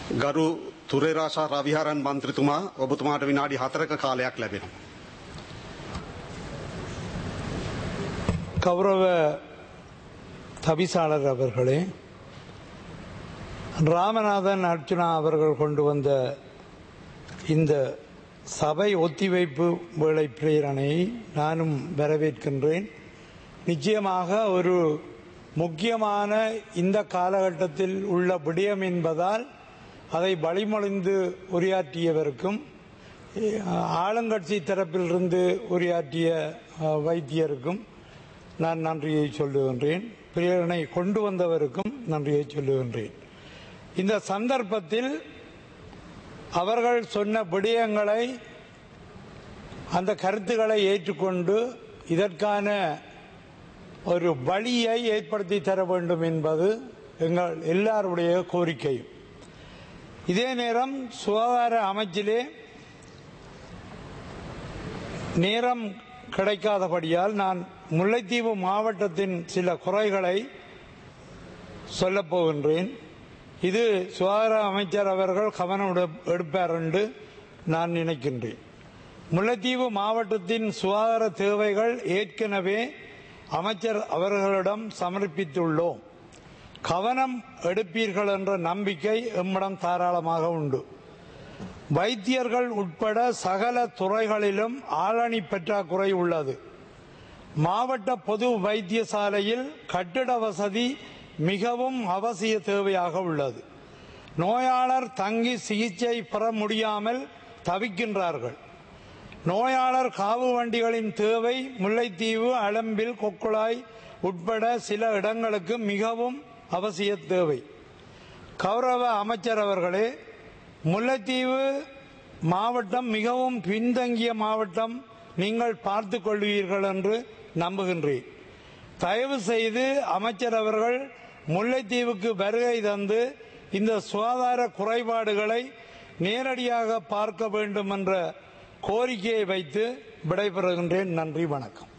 ගරු තුරේරාශා රවිහරන් මන්ත්‍රතුමා ඔබතුමාට විනාඩි හතරක කාලයක් ලැබෙනවා. கௌரவ தவிசாளர் அவர்களே ராமநாதன் அர்ச்சுனா அவர்கள் கொண்டு வந்த இந்த சபை ஒத்திவைப்பு வேலை பிரேரணையை நானும் வரவேற்கின்றேன் நிச்சயமாக ஒரு முக்கியமான இந்த காலகட்டத்தில் உள்ள விடயம் என்பதால் அதை வழிமொழிந்து உரையாற்றியவருக்கும் ஆளுங்கட்சி தரப்பிலிருந்து உரையாற்றிய அஹ், வைத்தியருக்கும் நான் நன்றியை சொல்லுகின்றேன் பிரேரணை கொண்டு வந்தவருக்கும் நன்றியை சொல்லுகின்றேன் இந்த சந்தர்ப்பத்தில் அவர்கள் சொன்ன விடயங்களை அந்த கருத்துக்களை ஏற்றுக்கொண்டு இதற்கான ஒரு வழியை ஏற்படுத்தி தர வேண்டும் என்பது எங்கள் எல்லாருடைய கோரிக்கையும் இதே நேரம் சுகாதார அமைச்சிலே நேரம் கிடைக்காதபடியால் நான் முல்லைத்தீவு மாவட்டத்தின் சில குறைகளை சொல்லப் போகின்றேன் இது சுகாதார அமைச்சர் அவர்கள் கவனம் எடு- எடுப்பார் என்று நான் நினைக்கின்றேன் முல்லைத்தீவு மாவட்டத்தின் சுகாதார தேவைகள் ஏற்கனவே அமைச்சர் அவர்களிடம் சமர்ப்பித்துள்ளோம் கவனம் எடுப்பீர்கள் என்ற நம்பிக்கை எம்மிடம் தாராளமாக உண்டு வைத்தியர்கள் உட்பட சகல துறைகளிலும் ஆளணி பற்றாக்குறை உள்ளது மாவட்ட பொது வைத்தியசாலையில் கட்டிட வசதி மிகவும் அவசிய தேவையாக உள்ளது நோயாளர் தங்கி சிகிச்சை பெற முடியாமல் தவிக்கின்றார்கள் நோயாளர் காவு வண்டிகளின் தேவை முல்லைத்தீவு அளம்பில் கொக்குழாய் உட்பட சில இடங்களுக்கு மிகவும் அவசிய தேவை கௌரவ அமைச்சர் அவர்களே முல்லைத்தீவு மாவட்டம் மிகவும் பின்தங்கிய மாவட்டம் நீங்கள் பார்த்துக் கொள்வீர்கள் என்று நம்புகின்றேன் தயவு செய்து அமைச்சர் அவர்கள் முல்லைத்தீவுக்கு வருகை தந்து இந்த சுகாதார குறைபாடுகளை நேரடியாக பார்க்க வேண்டும் என்ற கோரிக்கையை வைத்து விடைபெறுகின்றேன் நன்றி வணக்கம்